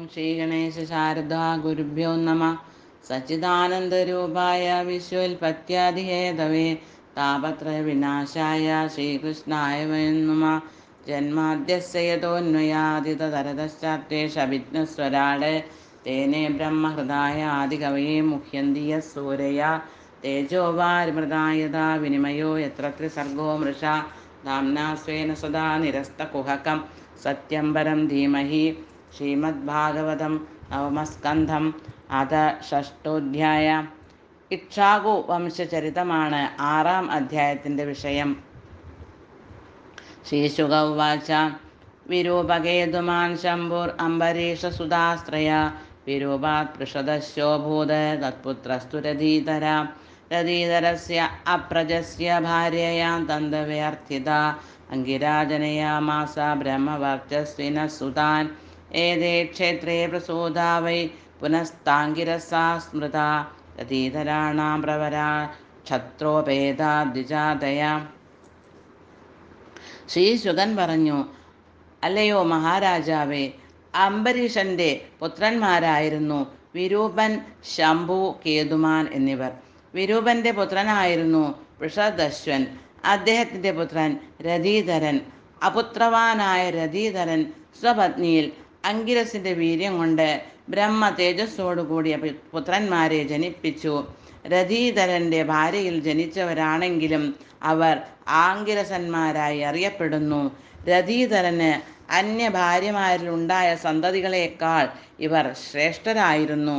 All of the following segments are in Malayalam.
ശ്രീഗണേശശാരദാ ഗുരുഭ്യോ നമ സച്ചിദാനന്ദരൂപായ വിശ്വോൽപത്യാദിഹേതവേ താപത്രയ വിനാശായ ശ്രീകൃഷ്ണായ വയം നമ ജന്മാദ്യസ്യതോന്വയാദിതരതശ്ചാർത്തേഷഭിജ്ഞസ്വരാട് തേനെ ബ്രഹ്മഹൃദായ ആദികവയെ മുഹ്യന്തി യൂരയ തേജോ വാരിമൃതായതാ വിനിമയോ യത്ര ത്രിസർഗോ മൃഷ ധാംനാ സ്വേന സദാ നിരസ്തകുഹകം സത്യം പരം ധീമഹി ശ്രീമദ്ഭാഗവതം നവമസ്കന്ധം അത ഷഷ്ടോധ്യായ ഇക്ഷാകു വംശചരിതമാണ് ആറാം അധ്യായത്തിൻ്റെ വിഷയം ശ്രീശുക ഉവാച വിരൂപകേതുമാൻ ശംഭുർ അംബരീഷസുതാശ്രയ വിരൂപാത് പൃഷദശോഭൂത് തത്പുത്രസ്തു രഥീതര രഥീതരസ്യ അപ്രജസ്യ ഭാര്യയാം തന്തവ്യർത്ഥിത അങ്കിരാജനയാമാസ ബ്രഹ്മവർച്ചസ്വിന സുതാൻ ഏതേ ക്ഷേത്രേ പ്രസൂതാ വൈ പുനസ്താങ്കിരസാ സ്മൃത രഥീതരാണാം പ്രവരാ ക്ഷത്രോപേതാ ദ്വിജാതയ ശ്രീശുഗൻ പറഞ്ഞു അല്ലയോ മഹാരാജാവേ അംബരീഷന്റെ പുത്രന്മാരായിരുന്നു വിരൂപൻ ശംഭു കേതുമാൻ എന്നിവർ വിരൂപന്റെ പുത്രനായിരുന്നു വൃഷദശ്വൻ അദ്ദേഹത്തിൻ്റെ പുത്രൻ രഥീധരൻ അപുത്രവാനായ രഥീധരൻ സ്വപത്നിയിൽ അങ്കിരസിൻ്റെ വീര്യം കൊണ്ട് ബ്രഹ്മ തേജസ്സോടുകൂടിയ പുത്രന്മാരെ ജനിപ്പിച്ചു രഥീധരൻ്റെ ഭാര്യയിൽ ജനിച്ചവരാണെങ്കിലും അവർ ആങ്കിരസന്മാരായി അറിയപ്പെടുന്നു രഥീധരന് അന്യ ഭാര്യമാരിലുണ്ടായ സന്തതികളെക്കാൾ ഇവർ ശ്രേഷ്ഠരായിരുന്നു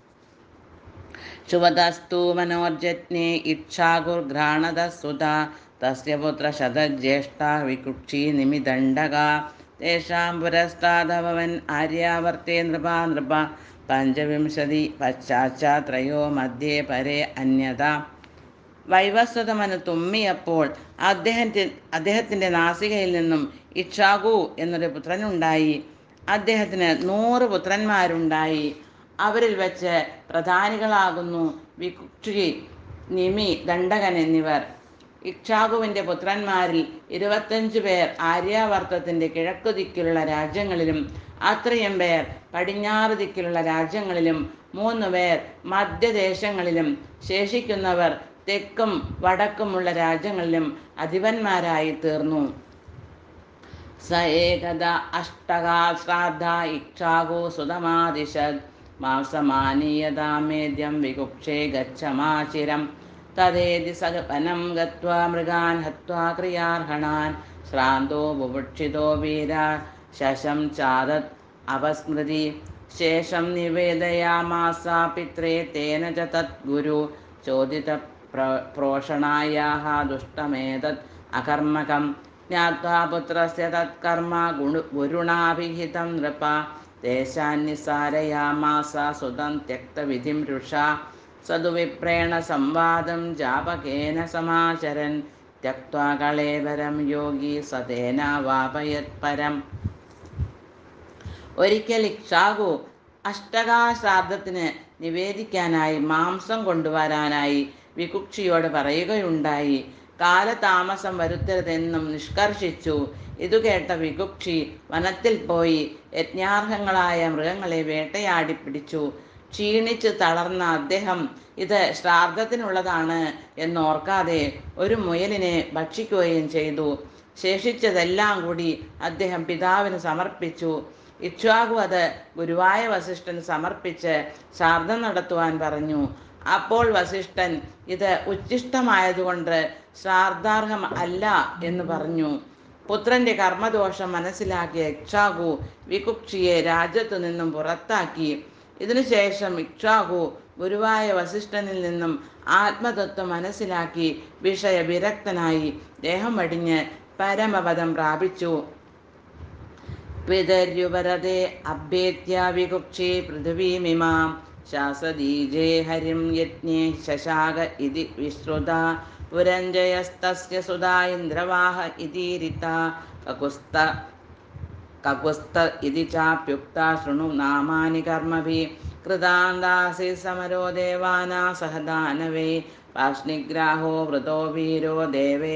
ശുഭതസ്തു മനോർജജ്ഞേ ഇക്ഷാകുർഘ്രാണത സുത തസ്യ പുത്ര ശതജ്യേഷ്ഠ വികുക്ഷി നിമിദണ്ഡക തേഷാം പുരസ്താദഭവൻ ആര്യാവർത്തേ നൃപ നൃപ പഞ്ചവിംശതി പശ്ചാച്ചാത്രയോ മധ്യേ പരേ അന്യത വൈവസ്വതമന് തുമ്മിയപ്പോൾ അദ്ദേഹത്തെ അദ്ദേഹത്തിൻ്റെ നാസികയിൽ നിന്നും ഇക്ഷാകു എന്നൊരു പുത്രനുണ്ടായി അദ്ദേഹത്തിന് നൂറ് പുത്രന്മാരുണ്ടായി അവരിൽ വെച്ച് പ്രധാനികളാകുന്നു വികുക്ഷി നിമി ദണ്ഡകൻ എന്നിവർ ഇക്ഷാകുവിൻ്റെ പുത്രന്മാരിൽ ഇരുപത്തഞ്ച് പേർ ആര്യാവർത്തത്തിൻ്റെ കിഴക്കു ദിക്കിലുള്ള രാജ്യങ്ങളിലും അത്രയും പേർ പടിഞ്ഞാറ് ദിക്കിലുള്ള രാജ്യങ്ങളിലും മൂന്ന് പേർ മധ്യദേശങ്ങളിലും ശേഷിക്കുന്നവർ തെക്കും വടക്കുമുള്ള രാജ്യങ്ങളിലും അധിപന്മാരായി തീർന്നു സ ഏകദ അഷ്ടകാശ്രാദ്ധ ഇക്ഷാകോ സുതമാദിശത് മാംസമാനീയതാമേദ്യം വികുക്ഷേ ഗച്ഛമാചിരം തദേതി സഗപനം ഗത്വാ മൃഗാൻ ഹത്വാ ക്രിയാർഹണാൻ ശ്രാന്തോ ബുഭുക്ഷിതോ വീര ശശം ചാദത് അപസ്മൃതി ശേഷം നിവേദയാമാസ പിത്രേ തേന ച തത് ഗുരു ചോദിത പ്രോഷണായാഹ ദുഷ്ടമേതത് അകർമ്മകം ജ്ഞാത്വാ പുത്രസ്യ തത്കർമ്മ ഗുണു ഗുരുണാഭിഹിതം നൃപ ദേശാന്യസാരയാമാസ സുതം ത്യക്തവിധിം രുഷ സതുവിപ്രേണ സംവാദം ജാപകേന സമാചരൻ ത്യക്വാ കളേവരം യോഗി സതേന വാപയത് പരം ഒരിക്കൽ ഇക്ഷാകു അഷ്ടകാശ്രാദ്ധത്തിന് നിവേദിക്കാനായി മാംസം കൊണ്ടുവരാനായി വികുക്ഷിയോട് പറയുകയുണ്ടായി കാലതാമസം വരുത്തരുതെന്നും നിഷ്കർഷിച്ചു ഇതു കേട്ട വികുക്ഷി വനത്തിൽ പോയി യജ്ഞാർഹങ്ങളായ മൃഗങ്ങളെ വേട്ടയാടി പിടിച്ചു ക്ഷീണിച്ച് തളർന്ന അദ്ദേഹം ഇത് ശ്രാദ്ധത്തിനുള്ളതാണ് എന്നോർക്കാതെ ഒരു മുയലിനെ ഭക്ഷിക്കുകയും ചെയ്തു ശേഷിച്ചതെല്ലാം കൂടി അദ്ദേഹം പിതാവിന് സമർപ്പിച്ചു ഇക്ഷ്വാകു അത് ഗുരുവായ വസിഷ്ഠന് സമർപ്പിച്ച് ശ്രാദ്ധം നടത്തുവാൻ പറഞ്ഞു അപ്പോൾ വസിഷ്ഠൻ ഇത് ഉച്ഛിഷ്ടമായതുകൊണ്ട് ശ്രാദ്ധാർഹം അല്ല എന്ന് പറഞ്ഞു പുത്രന്റെ കർമ്മദോഷം മനസ്സിലാക്കിയ ഇക്ഷാകു വികുക്ഷിയെ രാജ്യത്തു നിന്നും പുറത്താക്കി ഇതിനുശേഷം ഇക്ഷാകു ഗുരുവായ വസിഷ്ഠനിൽ നിന്നും ആത്മതത്വം മനസ്സിലാക്കി വിഷയവിരക്തനായി ദേഹം വടിഞ്ഞ് പരമപദം പ്രാപിച്ചു പിതര്യുപരതെ അഭ്യേത്യ വികുക്ഷി പൃഥിവീമിമാം ശാസദീജേ ഹരിം യജ്ഞേ ശശാക ഇതി വിശ്രുത പുരഞ്ജയസ്തസ്യ സുതാ ഇന്ദ്രവാഹ ഇതീരിത കകുസ്ത കകുസ്ത ഇതി ചാപ്യുക്ത ശൃണു നാമാനി കർമ്മഭിः കൃതാന്താസി സമരോ ദേവാനാ സഹ ദാനവേ പാഷ്ണിഗ്രാഹോ വൃതോ വീരോ ദേവേ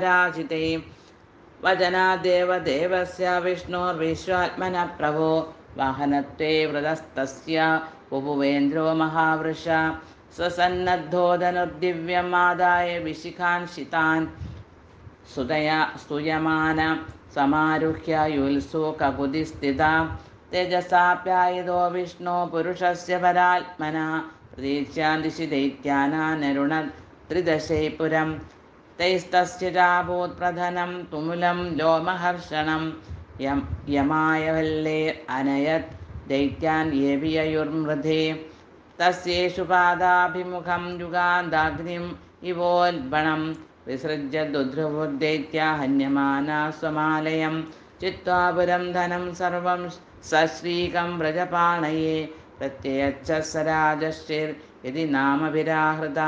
ദൈത്യപരാജിതേ വചനാദേവ ദേവസ്യ വിഷ്ണോർവിശ്വാത്മന പ്രഭോ വാഹനത്വേ വ്രതസ്തസ്യ ഉപുവേന്ദ്രോ മഹാവൃഷ സ്വസന്നദ്ധോധനുർദിവ്യം ആദായ വിശിഖാൻ ശിതാൻ സുതയാ സ്തുയമാന സമാരുഹ്യ യുത്സു കകുതി സ്ഥിത തേജസാപ്യായതോ വിഷ്ണു പുരുഷസ്യ പരാത്മന പ്രതീക്ഷ്യാദിശി ദൈത്യാനരുണ ത്രിദശേ പുരം തൈസ്തസ്യ ചാഭൂത് പ്രധനം തുമുലം ലോമഹർഷണം യം യമായ വല്ലേ അനയത് ദൈത്യാൻ യേവിയയുർമൃധേ തസ്യേഷു പാദാഭിമുഖം യുഗാന്താഗ്നിം ഇവോൽബണം വിസൃജ്യ ദുധ്രുവുദ്ദൈത്യ ഹന്യമാന സ്വമാലയം ചിത്വാ പുരം ധനം സർവം സശ്രീകം വ്രജപാണയെ പ്രത്യയച്ച സരാജശ്ചിർ യതി നാമഭിരാഹൃത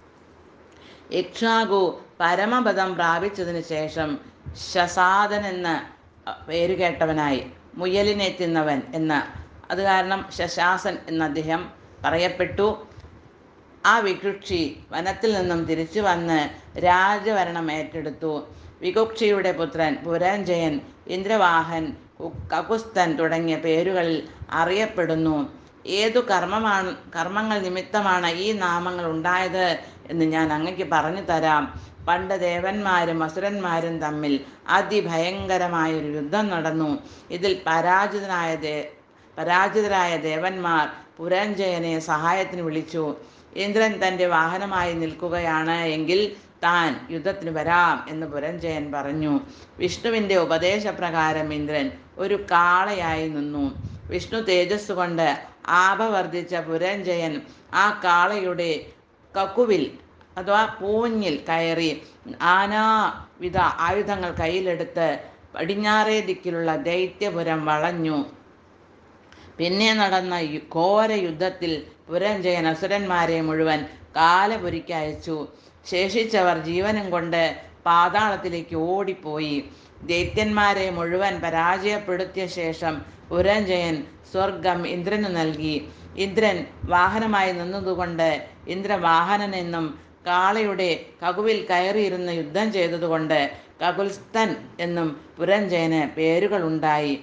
ഇക്ഷാകു പരമപദം പ്രാപിച്ചതിന് ശേഷം ശസാദൻ എന്ന് പേരുകേട്ടവനായി മുയലിനെ തിന്നവൻ എന്ന് അത് കാരണം ശശാസൻ എന്ന് അദ്ദേഹം പറയപ്പെട്ടു ആ വികുക്ഷി വനത്തിൽ നിന്നും തിരിച്ചു വന്ന് രാജഭരണം ഏറ്റെടുത്തു വികുക്ഷിയുടെ പുത്രൻ പുരഞ്ജയൻ ഇന്ദ്രവാഹൻ കു- കകുസ്തൻ തുടങ്ങിയ പേരുകളിൽ അറിയപ്പെടുന്നു ഏതു കർമ്മമാണ് കർമ്മങ്ങൾ നിമിത്തമാണ് ഈ നാമങ്ങൾ ഉണ്ടായത് എന്ന് ഞാൻ അങ്ങക്ക് പറഞ്ഞു തരാം പണ്ട് ദേവന്മാരും അസുരന്മാരും തമ്മിൽ അതിഭയങ്കരമായൊരു യുദ്ധം നടന്നു ഇതിൽ പരാജിതനായ ദേ പരാജിതരായ ദേവന്മാർ പുരഞ്ജയനെ സഹായത്തിന് വിളിച്ചു ഇന്ദ്രൻ തൻ്റെ വാഹനമായി നിൽക്കുകയാണ് എങ്കിൽ താൻ യുദ്ധത്തിന് വരാം എന്ന് പുരഞ്ജയൻ പറഞ്ഞു വിഷ്ണുവിൻ്റെ ഉപദേശപ്രകാരം ഇന്ദ്രൻ ഒരു കാളയായി നിന്നു വിഷ്ണു തേജസ് കൊണ്ട് ആപവർദ്ധിച്ച പുരഞ്ജയൻ ആ കാളയുടെ കക്കുവിൽ അഥവാ പൂഞ്ഞിൽ കയറി നാനാവിധ ആയുധങ്ങൾ കയ്യിലെടുത്ത് പടിഞ്ഞാറേ ദിക്കിലുള്ള ദൈത്യപുരം വളഞ്ഞു പിന്നെ നടന്ന യു- ഘോര യുദ്ധത്തിൽ പുരഞ്ജയൻ അസുരന്മാരെ മുഴുവൻ കാലപുരിക്ക് അയച്ചു ശേഷിച്ചവർ ജീവനും കൊണ്ട് പാതാളത്തിലേക്ക് ഓടിപ്പോയി ദൈത്യന്മാരെ മുഴുവൻ പരാജയപ്പെടുത്തിയ ശേഷം പുരഞ്ജയൻ സ്വർഗം ഇന്ദ്രന് നൽകി ഇന്ദ്രൻ വാഹനമായി നിന്നതുകൊണ്ട് ഇന്ദ്രവാഹനൻ എന്നും കാളയുടെ കകുവിൽ കയറിയിരുന്ന് യുദ്ധം ചെയ്തതുകൊണ്ട് കകുൽസ്തൻ എന്നും പുരഞ്ജയന് പേരുകളുണ്ടായി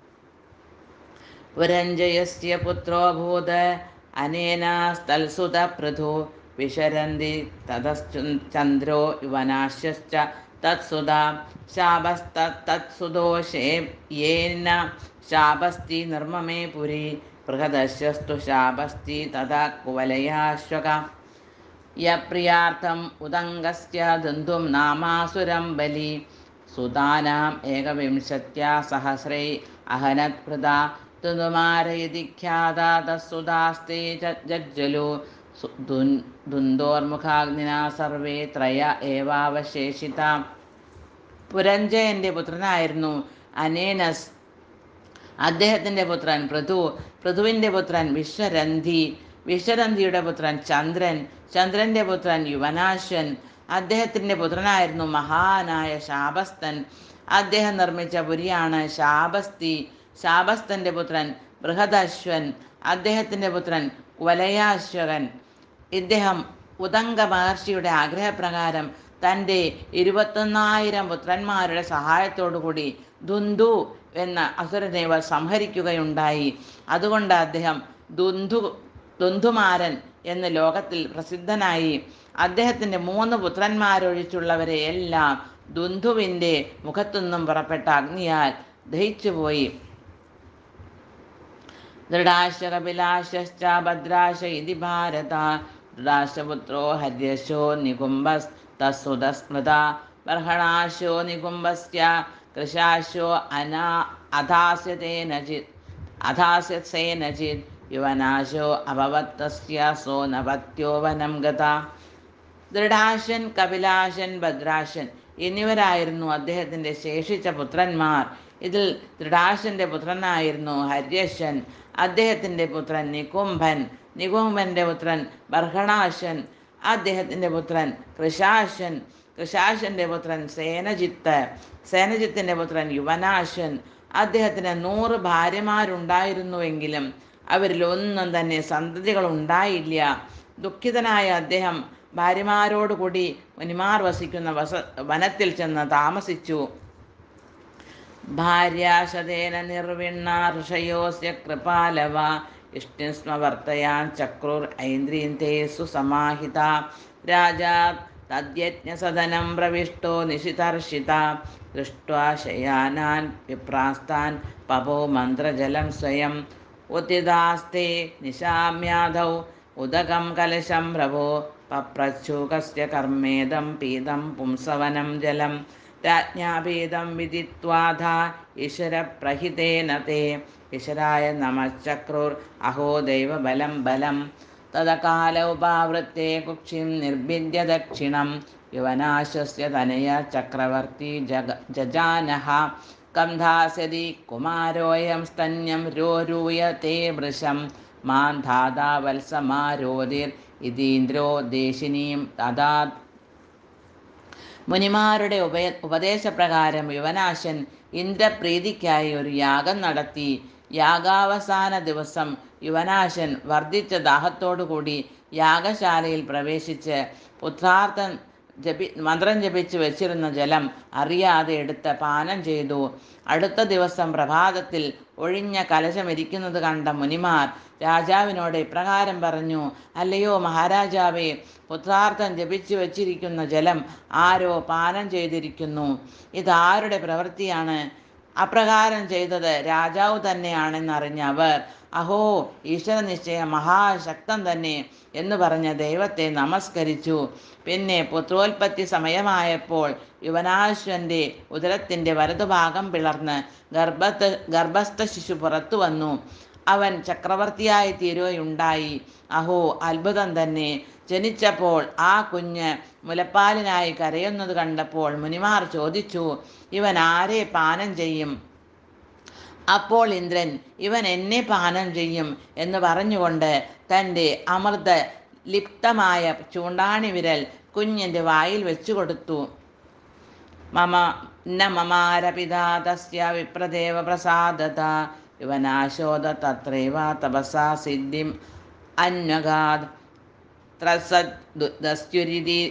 പുരഞ്ജയസ്യ പുത്രോ ഭൂത് അനേന സ്ഥൽസുത പൃഥു വിശരന്തി തതശ്ചന്ദ്രോ യുവനാശ്യശ്ച തത്സുത ശാപസ്തത്സുദോഷേ യേന ശാപസ്തി നിർമ്മമേ പുരി ബൃഹദശ്യസ്തു ശാപസ്തി തഥാ കുവലയാശ്വക യപ്രിയാർത്ഥം ഉദംഗസ്യ ദന്തും നാമാസുരം ബലി സുതാനാം ഏകവിംശത്യാ സഹസ്രൈ അഹനത് കൃത തുനുമാരയതി ഖ്യാതാ തസ്സുതാസ്തേ ജജ്ജലു ദുന്തോർമുഖാഗ്നിന സർവേ ത്രയ ഏവാവശേഷിത പുരഞ്ജയന്റെ പുത്രനായിരുന്നു അനേനസ് അദ്ദേഹത്തിൻ്റെ പുത്രൻ പൃഥു പൃഥുവിൻ്റെ പുത്രൻ വിശ്വരന്ധി വിശ്വരന്ധിയുടെ പുത്രൻ ചന്ദ്രൻ ചന്ദ്രൻ്റെ പുത്രൻ യുവനാശ്വൻ അദ്ദേഹത്തിൻ്റെ പുത്രനായിരുന്നു മഹാനായ ശാപസ്തൻ അദ്ദേഹം നിർമ്മിച്ച പുരിയാണ് ശാപസ്തി ശാപസ്തൻ്റെ പുത്രൻ ബൃഹദശ്വൻ അദ്ദേഹത്തിൻ്റെ പുത്രൻ വലയാശ്വകൻ ഇദ്ദേഹം ഉദംഗ മഹർഷിയുടെ ആഗ്രഹപ്രകാരം തൻ്റെ ഇരുപത്തൊന്നായിരം പുത്രന്മാരുടെ സഹായത്തോടുകൂടി ദുന്ദു എന്ന അസുരനെ ഇവർ സംഹരിക്കുകയുണ്ടായി അതുകൊണ്ട് അദ്ദേഹം ദുന്ദു ദുന്ദുമാരൻ എന്ന് ലോകത്തിൽ പ്രസിദ്ധനായി അദ്ദേഹത്തിൻ്റെ മൂന്ന് പുത്രന്മാരൊഴിച്ചുള്ളവരെ എല്ലാം ദുന്ദുവിൻ്റെ മുഖത്തുനിന്നും പുറപ്പെട്ട അഗ്നിയാൽ ദഹിച്ചുപോയി ദൃഢാശകപിലാശ്ച ഭദ്രാശ ഇതി ഭാരത ദൃഢാശപുത്രോ ഹര്യശോ നികുംബസ്തസുതസ്മൃത ബർഹണാശോ നികുംബസ്യ കൃശാശോ അനാ അധാസ്യതേനചിത് അധാസ്യസേനചിത് യുവനാശോ അഭവത്തസ്യ സോ നപത്യോ വനം ഗത ദൃഢാശൻ കപിലാശൻ ഭദ്രാശൻ എന്നിവരായിരുന്നു അദ്ദേഹത്തിൻ്റെ ശേഷിച്ച പുത്രന്മാർ ഇതിൽ ദൃഢാശൻ്റെ പുത്രനായിരുന്നു ഹര്യശൻ അദ്ദേഹത്തിൻ്റെ പുത്രൻ നികുംഭൻ നികുംഭൻ്റെ പുത്രൻ ബർഹണാശൻ അദ്ദേഹത്തിൻ്റെ പുത്രൻ കൃശാശൻ കൃശാശൻ്റെ പുത്രൻ സേനജിത്ത് സേനജിത്തിൻ്റെ പുത്രൻ യുവനാശൻ അദ്ദേഹത്തിന് നൂറ് ഭാര്യമാരുണ്ടായിരുന്നുവെങ്കിലും അവരിൽ ഒന്നും തന്നെ സന്തതികൾ ഉണ്ടായില്ല ദുഃഖിതനായ അദ്ദേഹം ഭാര്യമാരോടുകൂടി മുനിമാർ വസിക്കുന്ന വസ വനത്തിൽ ചെന്ന് താമസിച്ചു ഭാര്യാശതേന നിർവിണ്ണ ഋഷയോസ്യ കൃപാലവ ഇഷ്ടിസ്മ വർത്തയാൻ ചക്രുർ ഐന്ദ്രീന്തേ സുസമാഹിത രാജാ തദ്യജ്ഞസദനം പ്രവിഷ്ടോ നിശിതർഷിത ദൃഷ്ട്വാ ശയാനാൻ വിപ്രാസ്താൻ പപോ മന്ത്രജലം സ്വയം ഉത്തിതാസ്തേ നിശാമ്യാധൗ ഉദകം കലശം പ്രഭോ പപ്രച്ഛൂകസ്യ കർമ്മേദം പീതം പുംസവനം ജലം രാജ്ഞാപീതം വിദിത്വാധ ഈശ്വരപ്രഹിതേന തേ ഈശ്വരായ നമശ്ചക്രുർ അഹോ ദൈവബലം ബലം തദകാല ഉപാവൃത്തെ കുക്ഷിം നിർഭിദ്യ ദക്ഷിണം യുവനാശസ്യ തനയ ചക്രവർത്തി ജഗ ജജാനഃ കന്ധാസ്യതി കുമാരോയം സ്തന്യം രോരൂയത്തെ വൃശം മാൻ ധാതാ വത്സമാരോതിർ ഇതീന്ദ്രോ ദേശിനീം തഥാ മുനിമാരുടെ ഉപയ ഉപദേശപ്രകാരം യുവനാശൻ ഇന്ദ്രപ്രീതിക്കായി ഒരു യാഗം നടത്തി യാഗാവസാന ദിവസം യുവനാശൻ വർദ്ധിച്ച ദാഹത്തോടുകൂടി യാഗശാലയിൽ പ്രവേശിച്ച് പുത്രാർത്ഥം ജപി മന്ത്രം ജപിച്ച് വെച്ചിരുന്ന ജലം അറിയാതെ എടുത്ത് പാനം ചെയ്തു അടുത്ത ദിവസം പ്രഭാതത്തിൽ ഒഴിഞ്ഞ കലശമിരിക്കുന്നത് കണ്ട മുനിമാർ രാജാവിനോട് ഇപ്രകാരം പറഞ്ഞു അല്ലയോ മഹാരാജാവേ പുത്രാർത്ഥം ജപിച്ചു വച്ചിരിക്കുന്ന ജലം ആരോ പാനം ചെയ്തിരിക്കുന്നു ഇതാരുടെ പ്രവൃത്തിയാണ് അപ്രകാരം ചെയ്തത് രാജാവ് തന്നെയാണെന്നറിഞ്ഞ അവർ അഹോ ഈശ്വരനിശ്ചയ മഹാശക്തൻ തന്നെ എന്ന് പറഞ്ഞ ദൈവത്തെ നമസ്കരിച്ചു പിന്നെ പുത്രോൽപത്തി സമയമായപ്പോൾ യുവനാശ്വന്റെ ഉദരത്തിൻ്റെ വലതുഭാഗം പിളർന്ന് ഗർഭസ്ഥ ഗർഭസ്ഥ ശിശു പുറത്തു വന്നു അവൻ ചക്രവർത്തിയായി തീരുകയുണ്ടായി അഹോ അത്ഭുതം തന്നെ ജനിച്ചപ്പോൾ ആ കുഞ്ഞ് മുലപ്പാലിനായി കരയുന്നത് കണ്ടപ്പോൾ മുനിമാർ ചോദിച്ചു ഇവൻ ആരെ പാനം ചെയ്യും അപ്പോൾ ഇന്ദ്രൻ ഇവൻ എന്നെ പാനം ചെയ്യും എന്ന് പറഞ്ഞുകൊണ്ട് തൻ്റെ അമൃത ലിപ്തമായ ചൂണ്ടാണി വിരൽ കുഞ്ഞിൻ്റെ വായിൽ വെച്ചു കൊടുത്തു മമ ന മമാരപിതാ തസ്യ വിപ്രദേവ പ്രസാദത യുവനാശോദ തത്രൈവ തപസാ സിദ്ധിം അന്വഗാത് ത്രസദ്ദസ്യുരിതി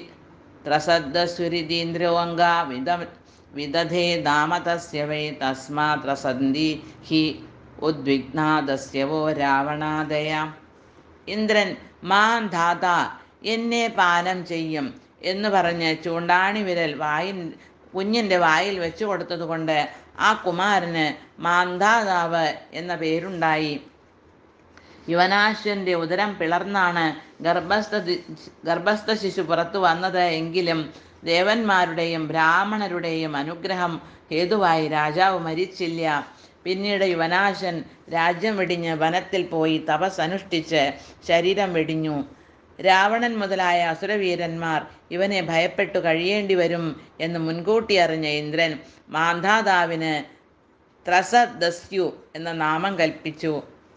ത്രസദ്ദസ്യുരിതീന്ദ്രോംഗ വിദ വിദധേ ദാമതസ്യ വൈ തസ്മാത് ത്രസന്തി ഹി ഉദ്വിഗ്നാദസ്യവോ രാവണാദയ ഇന്ദ്രൻ മാൻ ധാത എന്നെ പാനം ചെയ്യും എന്ന് പറഞ്ഞ് ചൂണ്ടാണി വിരൽ വായിൽ കുഞ്ഞിൻ്റെ വായിൽ വെച്ചു കൊടുത്തതുകൊണ്ട് ആ കുമാരന് മാന്ധാതാവ് എന്ന പേരുണ്ടായി യുവനാശ്വന്റെ ഉദരം പിളർന്നാണ് ഗർഭസ്ഥ ദി- ഗർഭസ്ഥ ശിശു പുറത്തു വന്നത് എങ്കിലും ദേവന്മാരുടെയും ബ്രാഹ്മണരുടെയും അനുഗ്രഹം ഹേതുവായി രാജാവ് മരിച്ചില്ല പിന്നീട് യുവനാശൻ രാജ്യം വെടിഞ്ഞ് വനത്തിൽ പോയി തപസ് അനുഷ്ഠിച്ച് ശരീരം വെടിഞ്ഞു രാവണൻ മുതലായ അസുരവീരന്മാർ ഇവനെ ഭയപ്പെട്ടു കഴിയേണ്ടി വരും എന്ന് മുൻകൂട്ടി അറിഞ്ഞ ഇന്ദ്രൻ മാന്ധാതാവിന് ത്രസദസ്യു എന്ന നാമം കൽപ്പിച്ചു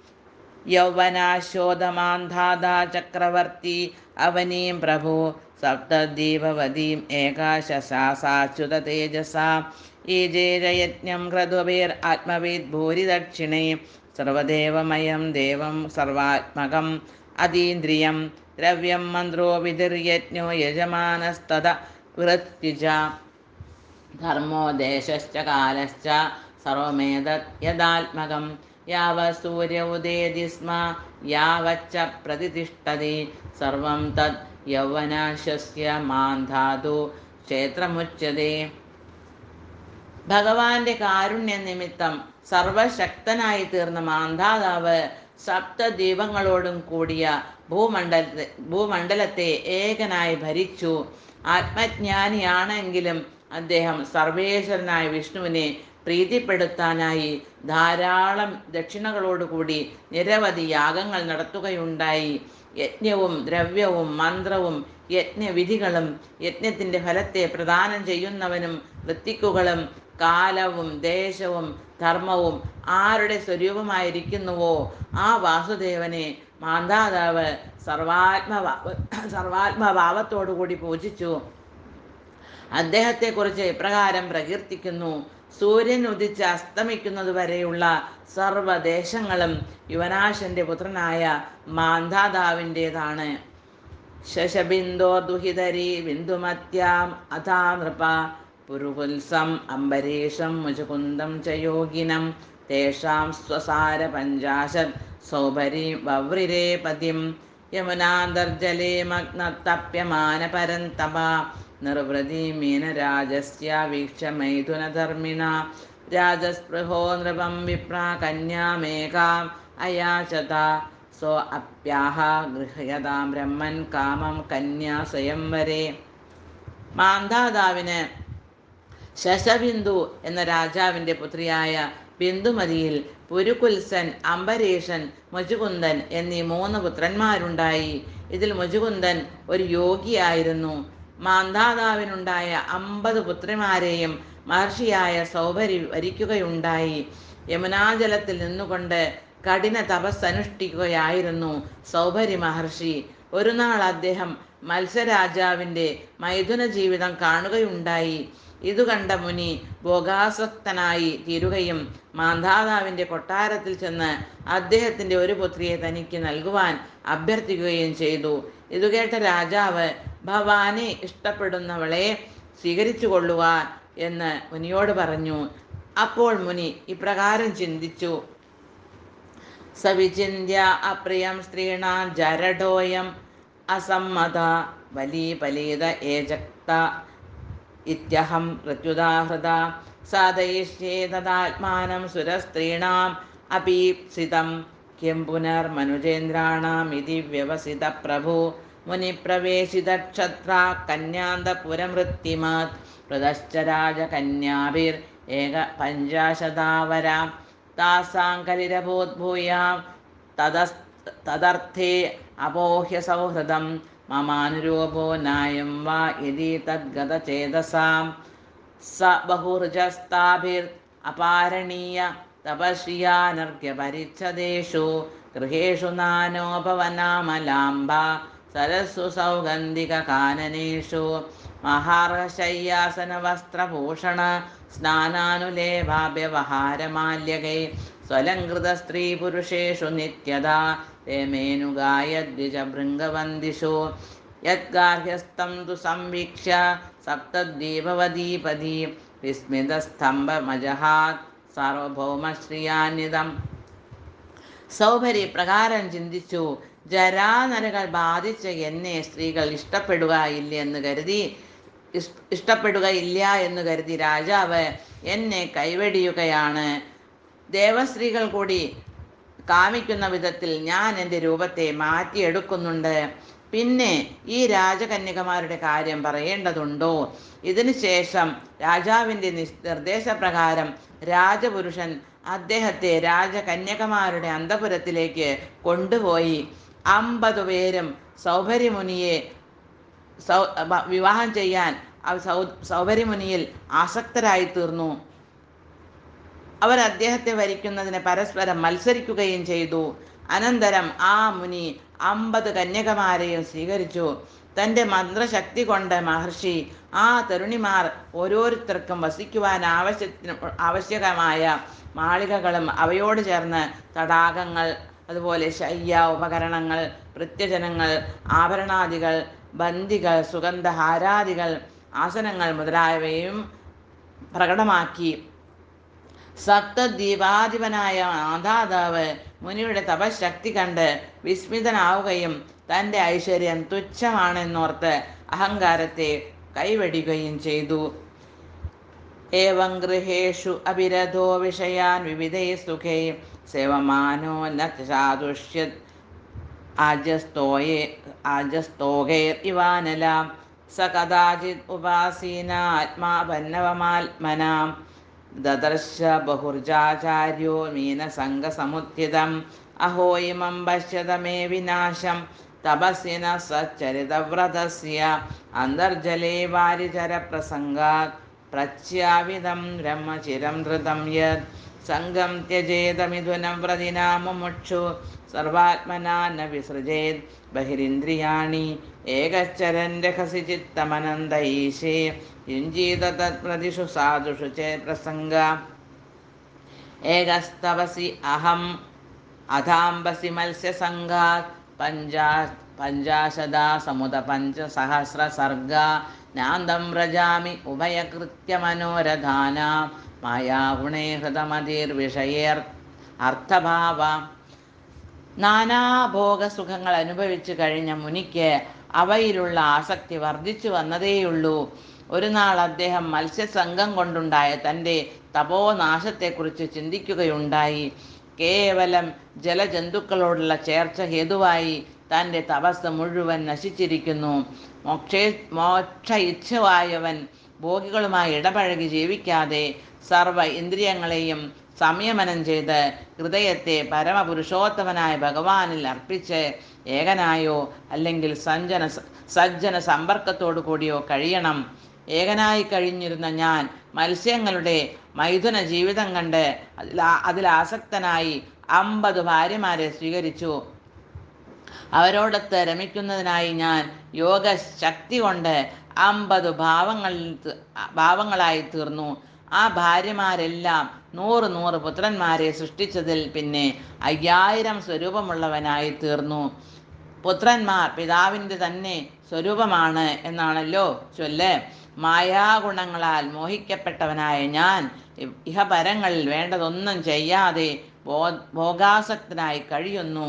യൗവനാശോധമാന്ധാത ചക്രവർത്തി അവനീം പ്രഭു സപ്തദീപവതീം ഏകാശസാസാച്യുത തേജസ ഈജേരയജ്ഞം ക്രതുപേർ ആത്മവേദ് ഭൂരി ദക്ഷിണേ സർവദേവമയം ദേവം സർവാത്മകം അതീന്ദ്രിയം ദ്രവ്യം മന്ത്രോ വിധിർയജ്ഞോ യജമാനസ്തത വൃത്യുജ ധർമ്മോ ദേശശ്ച കാലശ്ച സർവമേതത് യഥാത്മകം യാവ സൂര്യ ഉദേതി സ്മ യാവച്ച പ്രതിഷ്ഠതി സർവം തത് യൗവനാശസ്യ മാന്ധാതു ക്ഷേത്രമുച്യതേ ഭഗവാന്റെ കാരുണ്യ നിമിത്തം സർവശക്തനായി തീർന്ന മാന്ധാതാവ് സപ്തദ്വീപങ്ങളോടും കൂടിയ ഭൂമണ്ഡല ഭൂമണ്ഡലത്തെ ഏകനായി ഭരിച്ചു ആത്മജ്ഞാനിയാണെങ്കിലും അദ്ദേഹം സർവേശ്വരനായ വിഷ്ണുവിനെ പ്രീതിപ്പെടുത്താനായി ധാരാളം ദക്ഷിണകളോടുകൂടി നിരവധി യാഗങ്ങൾ നടത്തുകയുണ്ടായി യജ്ഞവും ദ്രവ്യവും മന്ത്രവും യജ്ഞവിധികളും യജ്ഞത്തിൻ്റെ ഫലത്തെ പ്രദാനം ചെയ്യുന്നവനും ഋത്തിക്കുകളും കാലവും ദേശവും ധർമ്മവും ആരുടെ സ്വരൂപമായിരിക്കുന്നുവോ ആ വാസുദേവനെ മാന്ധാതാവ് സർവാത്മഭാവ സർവാത്മഭാവത്തോടുകൂടി പൂജിച്ചു അദ്ദേഹത്തെക്കുറിച്ച് ഇപ്രകാരം പ്രകീർത്തിക്കുന്നു സൂര്യൻ ഉദിച്ച് അസ്തമിക്കുന്നത് വരെയുള്ള സർവദേശങ്ങളും യുവനാശന്റെ പുത്രനായ മാന്ധാതാവിൻ്റെതാണ് ശശബിന്ദോ ദുഹിതരി ബിന്ദുമത്യാം അഥാ നൃപ പുരുകുത്സം അംബരീഷം മുചുകുന്ദം ച യോഗിനം തേഷാം സ്വസാര പഞ്ചാശത് സൗഭരി വവ്രിരേ പതിം യമുനാന്തർജലേ മഗ്നത്തപ്യമാന പരന്തപ നിർവൃതി മീനരാജസ്യ വീക്ഷ്യ മൈഥുനധർമ്മിണ രാജസ്പൃഹോ നൃപം വിപ്ര കന്യാമേകാം അയാചത സോ അപ്യാഹ ഗൃഹയതാം ബ്രഹ്മൻ കാമം കന്യാ സ്വയംവരെ മാന്ധാതാവിന് ശശബിന്ദു എന്ന രാജാവിൻ്റെ പുത്രിയായ ബിന്ദുമതിയിൽ പുരുകുൽസൻ അംബരീഷൻ മുജുകുന്ദൻ എന്നീ മൂന്ന് പുത്രന്മാരുണ്ടായി ഇതിൽ മുജുകുന്ദൻ ഒരു യോഗിയായിരുന്നു മാന്ധാതാവിനുണ്ടായ അമ്പത് പുത്രിമാരെയും മഹർഷിയായ സൗഭരി വരിക്കുകയുണ്ടായി യമുനാജലത്തിൽ നിന്നുകൊണ്ട് കഠിന തപസ്സനുഷ്ഠിക്കുകയായിരുന്നു സൗഭരി മഹർഷി ഒരു നാൾ അദ്ദേഹം മത്സ്യരാജാവിൻ്റെ മൈഥുന ജീവിതം കാണുകയുണ്ടായി ഇതു കണ്ട മുനി ഭോഗാസക്തനായി തീരുകയും മാന്ധാതാവിൻ്റെ കൊട്ടാരത്തിൽ ചെന്ന് അദ്ദേഹത്തിൻ്റെ ഒരു പുത്രിയെ തനിക്ക് നൽകുവാൻ അഭ്യർത്ഥിക്കുകയും ചെയ്തു ഇതു കേട്ട രാജാവ് ഭവാനെ ഇഷ്ടപ്പെടുന്നവളെ സ്വീകരിച്ചു കൊള്ളുക എന്ന് മുനിയോട് പറഞ്ഞു അപ്പോൾ മുനി ഇപ്രകാരം ചിന്തിച്ചു സവിചിന്യ അപ്രിയം സ്ത്രീണാം ജരഡോയം അസമ്മത വലീപലീത ഏജക്ത ഇത്യഹം പ്രത്യുദാഹൃത സാധയിഷ്യേ തദാത്മാനം സുരസ്ത്രീണാം അപീപ്സിതം കിം പുനർമനുജേന്ദ്രാണാം ഇതി വ്യവസിത പ്രഭു മുനിപ്രവേശിതക്ഷത്ര കന്യാന്തപുരമൃത്യുമാത് പ്രതശ്ച രാജകന്യാഭിർ ഏക പഞ്ചാശതാവര താസാം കലിരഭൂദ്ഭൂയാം തതസ് തദർത്ഥേ അപോഹ്യ സൗഹൃദം മമാനുരൂപോ നായം വാ യതി തദ്ഗതചേതസാം സ ബഹുർജസ്താഭിർ അപാരണീയ തപസ്യാനർഘ്യപരിച്ഛദേഷു ഗൃഹേഷു നാനോപവനാമലാംബ സരസ്സു സൗഗന്ധികകാനനേഷു മഹാർഹശയ്യാസനവസ്ത്രഭൂഷണ സ്നാനാനുലേഭാവ്യവഹാരമാല്യകൈ സ്വലങ്കൃത സ്ത്രീ പുരുഷേഷു നിത്യതാ രേമേനുഗായദ്വിജഭൃംഗവന്ദിഷു യദ്ഗാർഹ്യസ്തം തു സംവീക്ഷ്യ സപ്തദ്വീപവദീപതി വിസ്മിതസ്തംഭമജഹാത് സാർവഭൗമശ്രിയാന്വിതം സൗഭരി പ്രകാരം ചിന്തിച്ചു ജരാനരകൾ ബാധിച്ച എന്നെ സ്ത്രീകൾ ഇഷ്ടപ്പെടുകയില്ല എന്ന് കരുതി ഇഷ്- ഇഷ്ടപ്പെടുകയില്ല എന്ന് കരുതി രാജാവ് എന്നെ കൈവെടിയുകയാണ് ദേവസ്ത്രീകൾ കൂടി കാമിക്കുന്ന വിധത്തിൽ ഞാൻ എൻ്റെ രൂപത്തെ മാറ്റിയെടുക്കുന്നുണ്ട് പിന്നെ ഈ രാജകന്യകമാരുടെ കാര്യം പറയേണ്ടതുണ്ടോ ഇതിനു ശേഷം രാജാവിൻ്റെ നിസ് നിർദ്ദേശപ്രകാരം രാജപുരുഷൻ അദ്ദേഹത്തെ രാജകന്യകമാരുടെ അന്തപുരത്തിലേക്ക് കൊണ്ടുപോയി അമ്പത് പേരും സൗഭര്യമുനിയെ സൗ വ- വിവാഹം ചെയ്യാൻ അവ സൗ സൗഭര്യമുനിയിൽ ആസക്തരായി തീർന്നു അവർ അദ്ദേഹത്തെ വരിക്കുന്നതിന് പരസ്പരം മത്സരിക്കുകയും ചെയ്തു അനന്തരം ആ മുനി അമ്പത് കന്യകമാരെയും സ്വീകരിച്ചു തൻ്റെ മന്ത്രശക്തി കൊണ്ട് മഹർഷി ആ തരുണിമാർ ഓരോരുത്തർക്കും വസിക്കുവാൻ ആവശ്യത്തിന് ആവശ്യകമായ മാളികകളും അവയോട് ചേർന്ന് തടാകങ്ങൾ അതുപോലെ ശയ്യ ഉപകരണങ്ങൾ പ്രത്യജനങ്ങൾ ആഭരണാദികൾ ബന്ദികൾ സുഗന്ധഹാരാദികൾ ആസനങ്ങൾ മുതലായവയും പ്രകടമാക്കി സപ്തദ്വീപാധിപനായ മാതാതാവ് മുനിയുടെ തപശക്തി കണ്ട് വിസ്മിതനാവുകയും തൻ്റെ ഐശ്വര്യം തുച്ഛമാണെന്നോർത്ത് അഹങ്കാരത്തെ കൈവെടിയുകയും ചെയ്തു ഏവം ഗൃഹേഷു അഭിരഥോ വിഷയാൻ വിവിധൈ സുഖൈ സേവമാനോ ന സാദുഷ്യത് ആജസ്തോയേ ആജസ്തോകേർ ഇവാനല സ കഥാചിത് ഉപാസീന ആത്മാപന്നവമാത്മനാം ദദർശ ബഹുർജാചാര്യോ മീനസംഗസമുദ്ധിതം അഹോ ഇമം പശ്യത മേ വിനാശം തപസ്സിന സച്ചരിതവ്രതസ്യ അന്തർജലേ വാരിചരപ്രസംഗാത് പ്രച്യാവിധം ബ്രഹ്മചിരം ധൃതം യത് സംഘം ത്യജേതമിഥുനം വ്രതിനാ മുമുക്ഷു സർവാത്മനാ ന വിസൃജേത് ബഹിരിന്ദ്രിയാണി ഏകശ്ചരൻ രഹസി ചിത്തമനന്ത ഈശേ യുഞ്ജീത തത്പ്രതിഷു സാധുഷു ചേ പ്രസംഗ ഏകസ്തവസി അഹം അഥാംബസി മത്സ്യസംഗാത് പഞ്ചാ പഞ്ചാശതാ സമുദ പഞ്ചസഹസ്ര സർഗ നാന്തം വ്രജാമി ഉഭയകൃത്യമനോരധാനാം മായാഗുണേ ഹൃതമതിർവിഷയേർ അർത്ഥഭാവ നാനാഭോഗസുഖങ്ങൾ അനുഭവിച്ചു കഴിഞ്ഞ മുനിക്ക് അവയിലുള്ള ആസക്തി വർദ്ധിച്ചു വന്നതേയുള്ളൂ ഒരു നാൾ അദ്ദേഹം മത്സ്യസംഘം കൊണ്ടുണ്ടായ തൻ്റെ തപോനാശത്തെക്കുറിച്ച് ചിന്തിക്കുകയുണ്ടായി കേവലം ജലജന്തുക്കളോടുള്ള ചേർച്ച ഹേതുവായി തൻ്റെ തപസ് മുഴുവൻ നശിച്ചിരിക്കുന്നു മോക്ഷേ മോക്ഷ ഇച്ഛവായവൻ ഭോഗികളുമായി ഇടപഴകി ജീവിക്കാതെ സർവ ഇന്ദ്രിയങ്ങളെയും സംയമനം ചെയ്ത് ഹൃദയത്തെ പരമപുരുഷോത്തമനായ ഭഗവാനിൽ അർപ്പിച്ച് ഏകനായോ അല്ലെങ്കിൽ സഞ്ജന സജ്ജന സമ്പർക്കത്തോടു കൂടിയോ കഴിയണം ഏകനായി കഴിഞ്ഞിരുന്ന ഞാൻ മത്സ്യങ്ങളുടെ മൈഥുന ജീവിതം കണ്ട് അതിൽ അതിലാസക്തനായി അമ്പത് ഭാര്യമാരെ സ്വീകരിച്ചു അവരോടൊത്ത് രമിക്കുന്നതിനായി ഞാൻ യോഗ ശക്തി കൊണ്ട് അമ്പത് ഭാവങ്ങളിൽ തി- ഭാവങ്ങളായി തീർന്നു ആ ഭാര്യമാരെല്ലാം നൂറ് നൂറ് പുത്രന്മാരെ സൃഷ്ടിച്ചതിൽ പിന്നെ അയ്യായിരം സ്വരൂപമുള്ളവനായി തീർന്നു പുത്രന്മാർ പിതാവിൻ്റെ തന്നെ സ്വരൂപമാണ് എന്നാണല്ലോ ചൊല്ല് മായാഗുണങ്ങളാൽ മോഹിക്കപ്പെട്ടവനായ ഞാൻ ഇ- ഇഹപരങ്ങളിൽ വേണ്ടതൊന്നും ചെയ്യാതെ ഭോ ഭോഗാസക്തനായി കഴിയുന്നു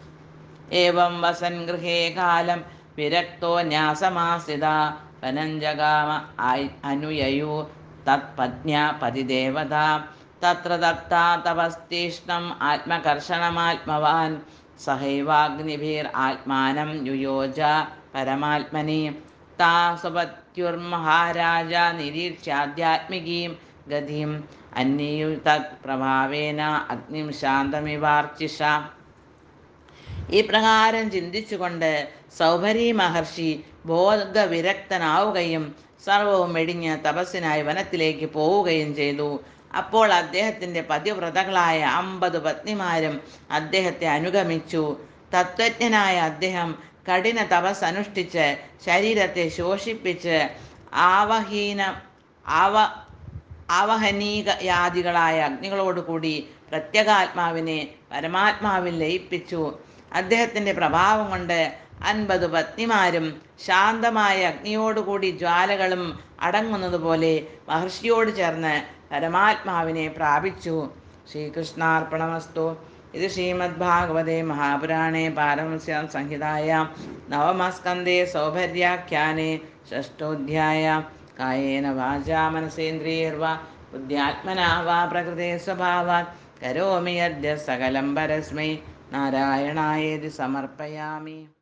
ഏവം വസൻ ഗൃഹേ കാലം വിരക്തോ ന്യാസമാസിത വനഞ്ജഗാമ ആയ് അനുയയു തത്പത്ന്യ പതിദേവത തത്ര ദത്താ തപസ്തീഷ്ണം ആത്മകർഷണമാത്മവാൻ സഹൈവാഗ്നിഭിർ ആത്മാനം യുയോജ പരമാത്മനി താ സുപത്യുർമഹാരാജ നിരീക്ഷ്യാധ്യാത്മികീം ഗതിം അന്യു തത് പ്രഭാവേന അഗ്നിം ശാന്തമിവാർച്ചിഷ ഈ പ്രകാരം ചിന്തിച്ചുകൊണ്ട് സൗഭരി മഹർഷി ബോധവിരക്തനാവുകയും സർവവും വെടിഞ്ഞ് തപസ്സിനായി വനത്തിലേക്ക് പോവുകയും ചെയ്തു അപ്പോൾ അദ്ദേഹത്തിൻ്റെ പതിവ്രതകളായ അമ്പത് പത്നിമാരും അദ്ദേഹത്തെ അനുഗമിച്ചു തത്വജ്ഞനായ അദ്ദേഹം കഠിന തപസ് അനുഷ്ഠിച്ച് ശരീരത്തെ ശോഷിപ്പിച്ച് ആവഹീന ആവ ആവഹനീകയാദികളായ അഗ്നികളോടുകൂടി പ്രത്യേകാത്മാവിനെ പരമാത്മാവിൽ ലയിപ്പിച്ചു അദ്ദേഹത്തിൻ്റെ പ്രഭാവം കൊണ്ട് അൻപത് പത്നിമാരും ശാന്തമായ അഗ്നിയോടുകൂടി ജ്വാലകളും അടങ്ങുന്നത് പോലെ മഹർഷിയോട് ചേർന്ന് പരമാത്മാവിനെ പ്രാപിച്ചു ശ്രീകൃഷ്ണാർപ്പണമസ്തു ഇത് ശ്രീമദ്ഭാഗവതേ മഹാപുരാണേ പാരമസ്യ സംഹിതായ നവമസ്കന്ധേ സൗഭര്യാഖ്യാനേ ഷഷ്ടോധ്യായ കായേന വാചാ മനസേന്ദ്രിയർവ ബുദ്ധ്യാത്മനാ വാ പ്രകൃതേ സ്വഭാവാത് കരോമി യദ്യ സകലം പരസ്മൈ നാരായണായേതി സമർപ്പയാമി